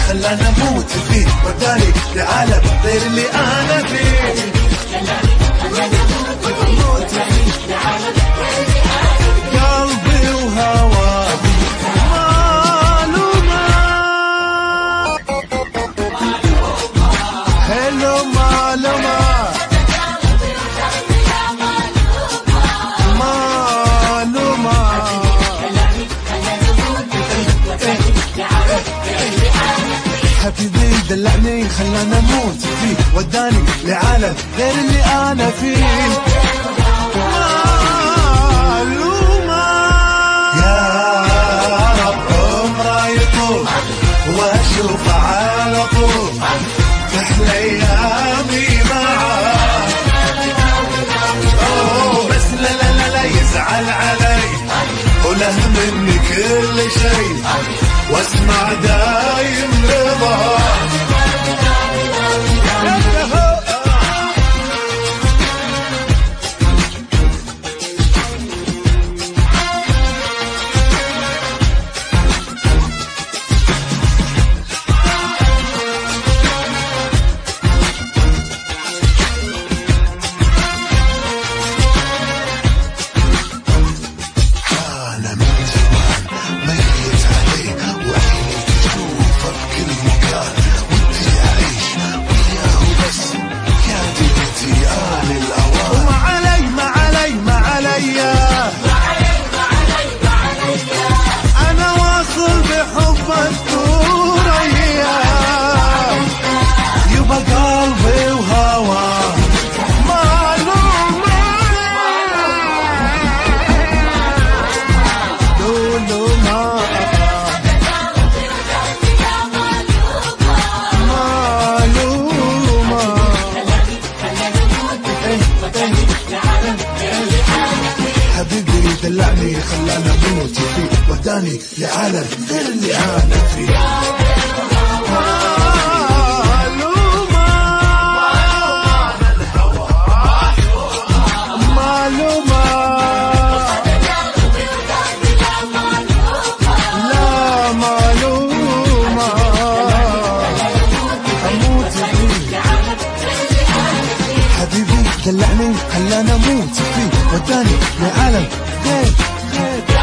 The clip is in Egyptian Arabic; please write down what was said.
خلاني اموت فيه وداني لعالم غير اللي انا فيه قلبي وهواه معلومة حلو معلومة معلومة حبيبي دلعني خلاني اموت فيه وداني لعالم غير اللي انا فيه معلومة يا رب عمره يطول واشوفه على طول تحلى ايامي معاه أوه، بس لا لا لا لا يزعل علي وله مني كل شيء واسمع دايم رضا انا من زمان ميت عليه وعيني تشوفه بكل مكان ودي اعيش وياه بس يا دنيتي آل الاوان وما علي ما علي ما علي انا واصل بحب الثورية يبقى قلبي وهواه معلومة معلومة معلومة حبيبي دلعني خلاني اموت فيه وداني لعالم غير اللي انا فيه معلومة لا معلومة أموت فيه حبيبي دلعني خلاني أموت فيه وداني لعالم غير غير